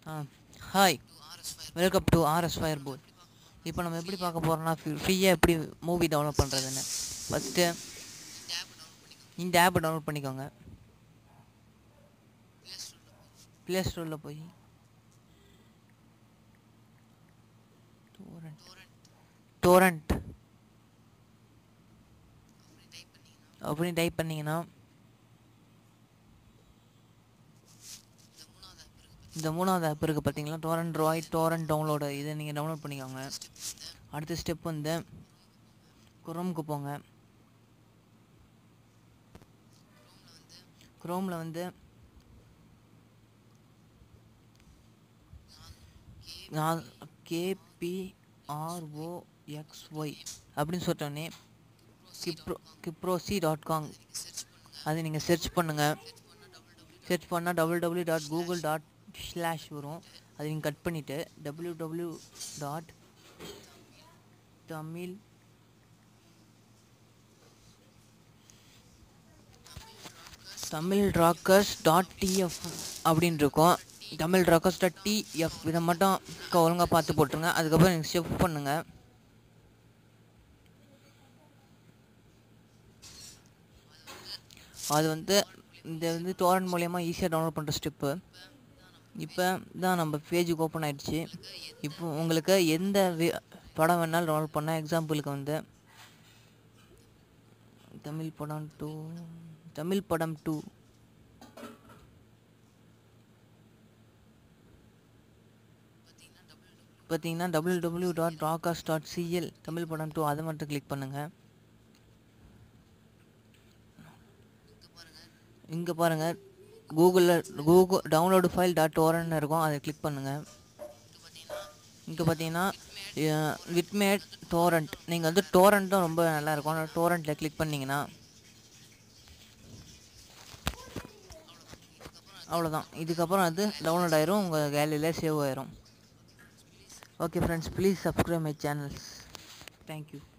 ah hi welcome to RS fire port இப்போ நம்ம எப்படி பார்க்க போகிறோம்னா ஃப்ரீயாக எப்படி மூவி டவுன்லோட் பண்ணுறதுன்னு ஃபஸ்ட்டு இந்த ஆப்பை டவுன்லோட் பண்ணிக்கோங்க ப்ளே ஸ்டோரில் போய் டோரண்ட் டோரண்ட் அப்படின்னு டைப் பண்ணிங்கன்னா இந்த மூணாவது ஆப் இருக்குது பார்த்தீங்களா டோரண்ட் ராய் டோரண்ட் டவுன்லோடு இதை நீங்கள் டவுன்லோட் பண்ணிக்கோங்க அடுத்த ஸ்டெப் வந்து குரோமுக்கு போங்க குரோமில் வந்து நான் கேபிஆர்ஓஎக்ஸ்ஒய் அப்படின்னு சொல்லிட்டோன்னே கிப்ரோ கிப்ரோசி டாட் காம் அதை நீங்கள் சர்ச் பண்ணுங்கள் சர்ச் பண்ணால் double W dot Google dot slash வரும் அதை நீங்கள் கட் பண்ணிவிட்டு W W dot Tamil Tamil rockers dot TF அப்படின்னு இருக்கும் தமிழ் ராக்கர்ஸ் டாட் டிஎஃப் இதை மட்டும் ஒழுங்காக பார்த்து போட்டுருங்க அதுக்கப்புறம் நீங்கள் ஷிஃப்ட் பண்ணுங்கள் அது வந்து இந்த வந்து டோரண்ட் மூலயமா ஈஸியாக டவுன்லோட் பண்ணுற ஸ்டெப்பு இப்போ தான் நம்ம பேஜுக்கு ஓப்பன் ஆயிடுச்சு இப்போ உங்களுக்கு எந்த வி- படம் வேணாலும் டவுன்லோட் பண்ண எக்ஸாம்பிளுக்கு வந்து தமிழ் படம் டூ தமிழ் படம் டூ பார்த்தீங்கன்னா டபிள்யூ டபிள்யூ டாட் ராகாஸ் dot CL Tamil Padam two அதை மட்டும் கிளிக் பண்ணுங்கள் இங்கே பாருங்கள் கூகுளில் கூகுள் டவுன்லோடு ஃபைல் டாட் டோரன்னு இருக்கும் அதை கிளிக் பண்ணுங்கள் இங்கே பார்த்தீங்கன்னா விட்மேட் டோரண்ட் நீங்கள் வந்து டோரண்ட்டும் ரொம்ப நல்லா இருக்கும் டோரண்ட்டில் கிளிக் பண்ணிங்கன்னா அவ்வளோதான் இதுக்கப்புறம் அது டவுன்லோட் ஆயிரும் உங்கள் கேலரியில் சேவ் ஆயிரும் okay friends please subscribe my channels thank you